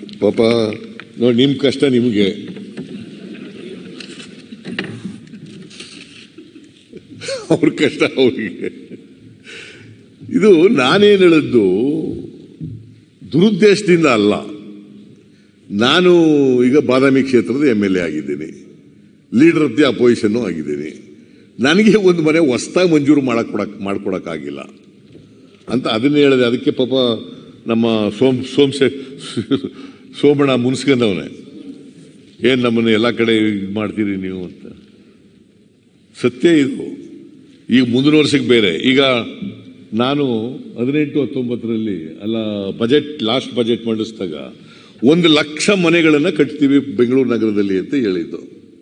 ಪಾಪ ನೋಡಿ ನಿಮ್ಮ ಕಷ್ಟ ನಿಮಗೆ ಅವ್ರ ಕಷ್ಟ ಅವ್ರಿಗೆ ಇದು ನಾನೇನು ಹೇಳಿದ್ದು ದುರುದ್ದೇಶದಿಂದ ಅಲ್ಲ ನಾನು ಈಗ ಬಾದಾಮಿ ಕ್ಷೇತ್ರದ ಎಮ್ ಎಲ್ ಎ ಆಗಿದ್ದೀನಿ ಲೀಡರ್ ಆಫ್ ದಿ ಅಪೋಸಿಷನ್ನು ಆಗಿದ್ದೀನಿ ನನಗೆ ಒಂದು ಮನೆ ಹೊಸ್ದಾಗಿ ಮಂಜೂರು ಮಾಡಕ್ ಕೊಡಕ್ ಮಾಡ್ಕೊಡಕ್ಕಾಗಿಲ್ಲ ಅಂತ ಅದನ್ನೇ ಹೇಳಿದೆ ಅದಕ್ಕೆ ಪಾಪ ನಮ್ಮ ಸೋಮ್ ಸೋಮ್ಸೆ ಸೋಮಣ್ಣ ಮುನ್ಸ್ಕೊಂಡವನೆ ಏನು ನಮ್ಮನ್ನು ಎಲ್ಲ ಕಡೆ ಇದು ಮಾಡ್ತೀರಿ ನೀವು ಅಂತ ಸತ್ಯ ಇದು ಈಗ ಮುಂದಿನ ವರ್ಷಕ್ಕೆ ಬೇರೆ ಈಗ ನಾನು ಹದಿನೆಂಟು ಹತ್ತೊಂಬತ್ತರಲ್ಲಿ ಅಲ್ಲ ಬಜೆಟ್ ಲಾಸ್ಟ್ ಬಜೆಟ್ ಮಂಡಿಸಿದಾಗ ಒಂದು ಲಕ್ಷ ಮನೆಗಳನ್ನು ಕಟ್ತೀವಿ ಬೆಂಗಳೂರು ನಗರದಲ್ಲಿ ಅಂತ ಹೇಳಿದ್ದು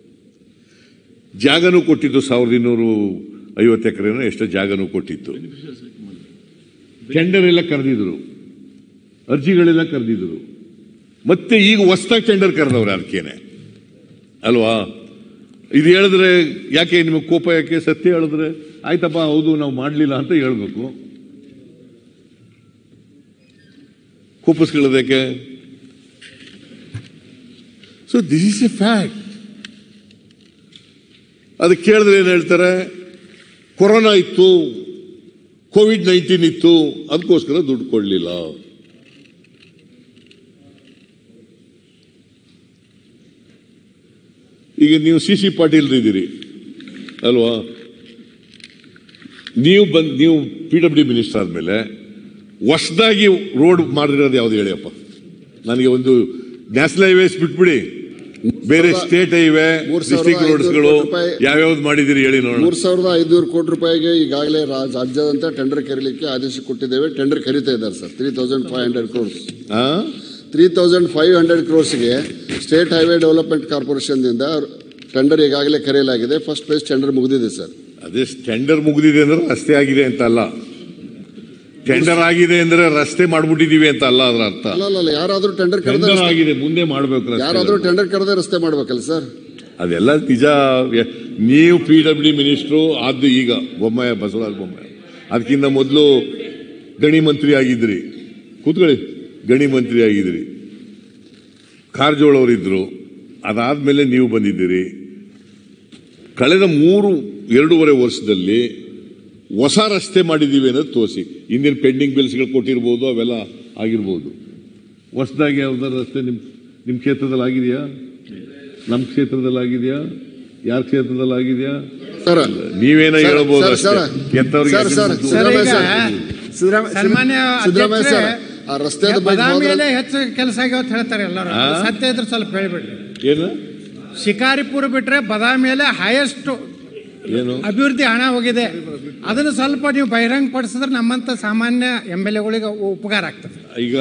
ಜಾಗನೂ ಕೊಟ್ಟಿದ್ದು ಸಾವಿರದ ಇನ್ನೂರು ಐವತ್ತು ಎಕರೆನೋ ಎಷ್ಟೋ ಜಾಗನೂ ಕೊಟ್ಟಿತ್ತು ಟೆಂಡರ್ ಎಲ್ಲ ಕರೆದಿದ್ರು ಅರ್ಜಿಗಳೆಲ್ಲ ಕರೆದಿದ್ರು ಮತ್ತೆ ಈಗ ಹೊಸ್ದಾಗಿ ಟೆಂಡರ್ ಕರೆದವ್ರೆ ಅದಕ್ಕೇನೆ ಅಲ್ವಾ ಇದು ಹೇಳಿದ್ರೆ ಯಾಕೆ ನಿಮಗೆ ಕೋಪ ಯಾಕೆ ಸತ್ಯ ಹೇಳಿದ್ರೆ ಆಯ್ತಪ್ಪ ಹೌದು ನಾವು ಮಾಡಲಿಲ್ಲ ಅಂತ ಹೇಳ್ಬೇಕು ಕೋಪಿಸ್ಕೊಳ್ಳೋದಕ್ಕೆ so this is a fact ಅದಕ್ಕೆ ಕೇಳಿದ್ರೆ ಏನು ಹೇಳ್ತಾರೆ ಕೊರೋನಾ ಇತ್ತು ಕೋವಿಡ್ ನೈನ್ಟೀನ್ ಇತ್ತು ಅದಕ್ಕೋಸ್ಕರ ದುಡ್ಡು ಕೊಡಲಿಲ್ಲ ಈಗ ನೀವು ಸಿ ಸಿ ಪಾಟೀಲ್ ಇದ್ದೀರಿ ಅಲ್ವಾ ನೀವು ಬಂದ್ ನೀವು ಪಿ ಡಬ್ಲ್ಯೂ ಮಿನಿಸ್ಟರ್ ಆದಮೇಲೆ ಹೊಸದಾಗಿ ರೋಡ್ ಮಾಡಿರೋದು ಯಾವ್ದು ಹೇಳಿಯಪ್ಪ ನನಗೆ ಒಂದು ನ್ಯಾಷನಲ್ ಹೈವೇಸ್ ಬಿಟ್ಬಿಡಿ ಬೇರೆ ಸ್ಟೇಟ್ ಹೈವೇ ಮೂರ್ ಸಾವಿರದ ಡಿಸ್ಟ್ರಿಕ್ಟ್ ಐನೂರು ರೋಡ್ಸ್ಗಳು ಕೋಟಿ ರೂಪಾಯಿ. ಯಾವ್ಯಾವ್ದು ಮಾಡಿದಿರಿ ಹೇಳಿ ನೋಡೋಣ ಮೂರ್ ಸಾವಿರದ ಐದುನೂರು ಕೋಟಿ ರೂಪಾಯಿಗೆ ಈಗಾಗಲೇ ರಾ- ರಾಜ್ಯಾದ್ಯಂತ ಟೆಂಡರ್ ಕರೀಲಿಕ್ಕೆ ಆದೇಶ ಕೊಟ್ಟಿದ್ದೇವೆ ಟೆಂಡರ್ ಕರೀತಾ ಇದ್ದಾರೆ sir three thousand five hundred crores ಆ? ತ್ರೀ ತೌಸಂಡ್ ಫೈವ್ ಹಂಡ್ರೆಡ್ ಕ್ರೋರ್ಸ್ಗೆ ಸ್ಟೇಟ್ ಹೈವೇ ಡೆವಲಪ್ಮೆಂಟ್ ಕಾರ್ಪೊರೇಷನ್ದಿಂದ ಟೆಂಡರ್ ಈಗಾಗಲೇ ಕರೆಯಲಾಗಿದೆ ಫಸ್ಟ್ ಫೇಸ್ ಟೆಂಡರ್ ಮುಗಿದಿದೆ ಸರ್ ಅದೇ ಟೆಂಡರ್ ಮುಗಿದಿದೆ ಅಂದ್ರೆ ರಸ್ತೆ ಆಗಿದೆ ಅಂತ ಅಲ್ಲ ಟೆಂಡರ್ ಆಗಿದೆ ಅಂದ್ರೆ ರಸ್ತೆ ಮಾಡ್ಬಿಟ್ಟಿದೀವಿ ಅಂತ ಅಲ್ಲ ಅದರ ಅರ್ಥ ಅಲ್ಲ ಅಲ್ಲ, ಅಲ್ಲ ಯಾರಾದ್ರೂ ಟೆಂಡರ್ ಕರೆದ ಟೆಂಡರ್ ಆಗಿದೆ ಮುಂದೆ ಮಾಡ್ಬೇಕು ರಸ್ತೆ. ಯಾರಾದ್ರೂ ಟೆಂಡರ್ ಕರೆದೇ ರಸ್ತೆ ಮಾಡ್ಬೇಕಲ್ಲ ಸರ್ ಅದೆಲ್ಲ ನಿಜ ಯ- ನೀವು ಪಿ ಡಬ್ಲ್ಯೂ ಮಿನಿಸ್ಟ್ರು ಆದ್ದು ಈಗ ಬೊಮ್ಮಾಯ ಬಸವರಾಜ ಬೊಮ್ಮಾಯ ಅದಕ್ಕಿಂತ ಮೊದಲು ಗಣಿ ಮಂತ್ರಿ ಆಗಿದ್ರಿ ಕೂತ್ಕೊಳ್ಳಿ ಗಣಿ ಮಂತ್ರಿ ಆಗಿದ್ರಿ ಕಾರಜೋಳ ಅವರಿದ್ರು ಅದಾದ್ಮೇಲೆ ನೀವು ಬಂದಿದ್ದೀರಿ ಕಳೆದ ಮೂರು ಎರಡೂವರೆ ವರ್ಷದಲ್ಲಿ ಹೊಸ ರಸ್ತೆ ಮಾಡಿದ್ದೀವಿ ಅನ್ನೋದು ತೋರಿಸಿ ಹಿಂದಿನ ಪೆಂಡಿಂಗ್ ಬಿಲ್ಸ್ಗಳು ಕೊಟ್ಟಿರ್ಬೋದು ಅವೆಲ್ಲ ಆಗಿರ್ಬೋದು ಹೊಸದಾಗಿ ಯಾವ್ದಾದ್ರು ರಸ್ತೆ ನಿಮ್ಮ ನಿಮ್ಮ ಕ್ಷೇತ್ರದಲ್ಲಿ ಆಗಿದೆಯಾ ನಮ್ಮ ಕ್ಷೇತ್ರದಲ್ಲಿ ಆಗಿದೆಯಾ ಯಾರ ಕ್ಷೇತ್ರದಲ್ಲಿ ಆಗಿದೆಯಾ ಸರ್ ನೀವೇನೋ ಸರ್, ಹೇಳ್ಬೋದು ಸರ್, ಅಷ್ಟೇ. ಸರ್. ಎಂತವ್ರಿಗೆ ಸರ್, ಸರ್, ಯಾಕೆ ಸರ್, ಗೊತ್ತು? ಸಿದ್ದರಾಮಯ್ಯ ಸರ್, ಈಗ ಸಿದ್ದರಾಮಯ್ಯ ಸನ್ಮಾನ್ಯ ಸಿದ್ದರಾಮಯ್ಯ ಸರ್ ಅಧ್ಯಕ್ಷರೇ, ಆ ರಸ್ತೆದ ಬಗ್ಗೆ ಬದಾಮಿಯಲ್ಲೇ ಹೋದ್ರೆ- ಹೆಚ್ಚು ಕೆಲಸ ಆಗ್ಯಾವ ಅಂತ ಹೇಳ್ತಾರೆ ಎಲ್ಲರೂ ಆ? ಸತ್ಯ ಇದ್ರೆ ಸ್ವಲ್ಪ ಹೇಳ್ಬಿಡ್ರಿ ಏನು ಶಿಕಾರಿಪುರ ಬಿಟ್ರೆ ಬದಾಮಿಯಲ್ಲೇ ಹೈಯೆಸ್ಟ್ ಏನು ಅಭಿವೃದ್ಧಿ ಹಣ ಹೋಗಿದೆ ಅದನ್ನು ಸ್ವಲ್ಪ ನೀವು ಬಹಿರಂಗ ಪಡಿಸಿದ್ರೆ ನಮ್ಮಂತ ಸಾಮಾನ್ಯ ಎಮ್ ಎಲ್ ಎಗಳಿಗೆ ಉಪಕಾರ ಆಗ್ತದೆ ಈಗ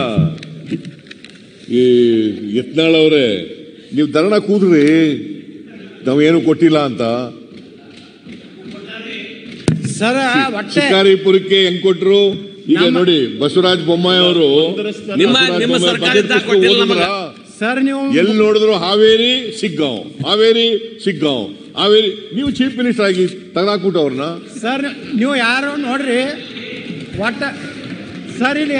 ಈ ಯತ್ನಾಳ್ ಅವರೇ ನೀವು ಧರಣ ಕೂದ್ರಿ ನಾವೇನು ಕೊಟ್ಟಿಲ್ಲ ಅಂತ ಸರ್ ಒಟ್ಟೆ ಶಿಕಾರಿಪುರಕ್ಕೆ ಹೆಂಗ್ ಕೊಟ್ರು ಈಗ ನಮ್ಮ- ನೋಡಿ ಬಸವರಾಜ ಬೊಮ್ಮಾಯಿ ಅವರು ನಿಮ್ಮ ನಿಮ್ಮ ಸರ್ಕಾರದಿಂದ ಕೊಟ್ಟಿಲ್ಲ ನಮಗ ಸರ್ ನೀವು ಎಲ್ಲಿ ನೋಡಿದ್ರು ಹಾವೇರಿ ಸಿಗ್ಗಾಂವ್ ಹಾವೇರಿ ಸಿಗ್ಗಾಂವ್ ಹಾವೇರಿ ನೀವು ಚೀಫ್ ಮಿನಿಸ್ಟರ್ ಆಗಿ ತೆಗೆದಾಕ್ಬಿಟ್ಟು ಅವ್ರನ್ನ ಸರ್ ನೀವು ಯಾರು ನೋಡ್ರಿ ಒಟ್ಟ ಸರ್ ಇಲ್ಲಿ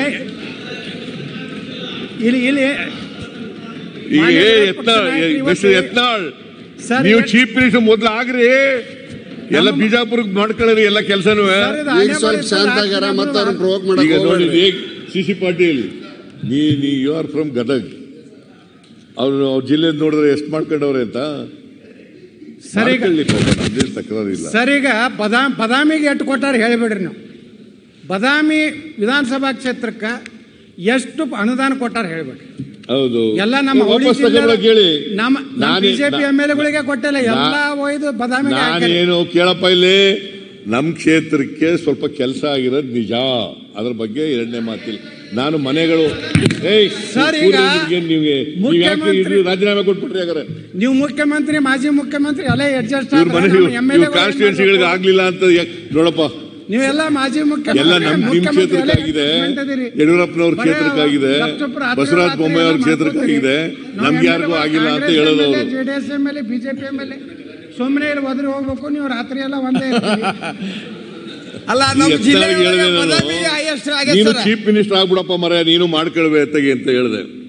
ಇಲ್ಲಿ ಇಲ್ಲಿ ಈಗ ಮಾನ್ಯ ಏ ವಿರೋಧ ಯತ್ನಾಳ್ ಪಕ್ಷ ನಾಯಕರು ಮಿಸ್ಟರ್ ಇವತ್ತು- ಯತ್ನಾಳ್ ಸರ್ ನೀವು ಇವತ್ತು- ಚೀಫ್ ಮಿನಿಸ್ಟರ್ ಮೊದ್ಲು ಆಗ್ರಿ ಎಲ್ಲ ಬಿಜಾಪುರಕ್ಕೆ ಮಾಡ್ಕೊಳ್ಳಿ ಎಲ್ಲ ಕೆಲಸನೂ ಸರ್, ಇದು ಈಗ ಹಣೆ ಸ್ವಲ್ಪ ಬರ ಶಾಂತ ಇತ್ತು, ಆಗ್ಯಾರ ರಾತ್ರಿ ಮತ್ತೆ ಅವ್ರನ್ನ ನಮ್ದು ಪ್ರವೋಕ್ ಈಗ ಮಾಡಕ್ ನೋಡಿ ಹೋಗ್ಬೇಡ್ರಿ. ಸಿ ಸಿ ಪಾಟೀಲ್ ನೀ ನೀ ಯು ಆರ್ ಫ್ರಮ್ ಗದಗ್ ಅವ್ರು ಅವ್ರ ಜಿಲ್ಲೆ ನೋಡಿದ್ರೆ ಎಷ್ಟು ಮಾಡ್ಕೊಂಡವ್ರೆ ಅಂತ ಸರ್ ಈಗ ಮಾಡ್ಕೊಳ್ಳಿ ಪಾಪ, ನಮ್ದೇನ್ ತಕರಾರಿಲ್ಲ ಸರ್ ಈಗ ಬದಾಮ್ ಬದಾಮಿಗೆ ಎಷ್ಟು ಕೊಟ್ಟಾರ ಹೇಳಿಬಿಡ್ರಿ ನೀವು ಬದಾಮಿ ವಿಧಾನಸಭಾ ಕ್ಷೇತ್ರಕ್ಕೆ ಎಷ್ಟು ಅನುದಾನ ಕೊಟ್ಟಾರ ಹೇಳ್ಬಿಡ್ರಿ ಹೌದು ಎಲ್ಲ ನಮ್ಮ ನೀವು ವಾಪಸ್ ಹುಡುಗಿ ಜಿಲ್ಲೆ- ತಗೊಳ್ಳೋಕೆ ಹೇಳಿ ನಮ್ಮ ನಾನೇ- ಬಿಜೆಪಿ ಎಮ್ ಎಲ್ ಎಗಳಿಗೆ ಕೊಟ್ಟಿಲ್ಲ ಎಲ್ಲ ಒಯ್ದು ಬದಾಮಿಗೆ ಹಾಕ್ಯಾರ. ನಾನೇನು ಕೇಳಪ್ಪ ಇಲ್ಲಿ ನಮ್ಮ ಕ್ಷೇತ್ರಕ್ಕೆ ಸ್ವಲ್ಪ ಕೆಲಸ ಆಗಿರೋದು ನಿಜ ಅದ್ರ ಬಗ್ಗೆ ಎರಡನೇ ಮಾತಿಲ್ಲ ನಾನು ಮನೆಗಳು ಏಯ್ ಸರ್, ಈಗ ಕೂರ್ರಿ ನಿಮ್ಗೆ ನಿಮ್ಗೆ ನೀವು ಯಾಕೆ ಮುಖ್ಯಮಂತ್ರಿ- ಇದು ರಾಜೀನಾಮೆ ಕೊಟ್ಬಿಟ್ರಿ ಹಾಗಾದ್ರೆ ನೀವು ಮುಖ್ಯಮಂತ್ರಿ ಮಾಜಿ ಮುಖ್ಯಮಂತ್ರಿ ಎಲ್ಲ ಅಡ್ಜಸ್ಟ್ ಇವ್ರ ಮನೆ ಇವ್ರ ಕಾನ್ಸ್ಟಿಟ್ಯೂನ್ಸಿಗಳಿಗೆ ಆಗ್ಲಿಲ್ಲ ಅಂತ ಯಾಕ್- ನೋಡಪ್ಪ ನೀವೆಲ್ಲ ಮಾಜಿ ಮುಖ್ಯಮಂತ್ರಿ ಎಲ್ಲ ನಮ್ ನಿಮ್ ಮುಖ್ಯಮಂತ್ರಿ ಎಲ್ಲ ಕ್ಷೇತ್ರಕ್ಕಾಗಿದೆ government ಅದೀರಿ. ಯಡಿಯೂರಪ್ಪನವ್ರ ಬರೀ ಕ್ಷೇತ್ರಕ್ಕಾಗಿದೆ ಲಕ್ಷಪ್ರ ಹತ್ತು ಬಸವರಾಜ ರಾತ್ರಿ ಬೊಮ್ಮಾಯಿ ಅವ್ರ ಎಲ್ಲ ಕ್ಷೇತ್ರಕ್ಕಾಗಿದೆ ಮಾಡ್ಕೊತೀರಿ. ನಮ್ಗೆ ನಾವು ಯಾರಿಗೂ MLA ಆಗಿಲ್ಲ ಅಂತ ಕಾಂಗ್ರೆಸ್ ಹೇಳೋದು MLA, ಅವರು JDS M L A BJP M L A ಸುಮ್ಮನೆ ಇಲ್ಲಿ ಒದರಿ ಹೋಗ್ಬೇಕು ನೀವು ರಾತ್ರಿ ಎಲ್ಲ ಒಂದೇ ಇರ್ತೀರಿ. ಅಲ್ಲ ಈ ನಮ್ಮ ಎತ್ತಾಳಿಗೆ ಹೇಳಿದೆ ಜಿಲ್ಲೆ ನಾನು, ಬದಾಮಿ highest ಆಗೈತೆ ನೀನು ಸರ್. ಚೀಫ್ ಮಿನಿಸ್ಟರ್ ಆಗ್ಬಿಡಪ್ಪ ಮರ ನೀನು ಮಾಡ್ಕೊಳ್ವೆ ಅತ್ತಗೆ ಅಂತ ಹೇಳಿದೆ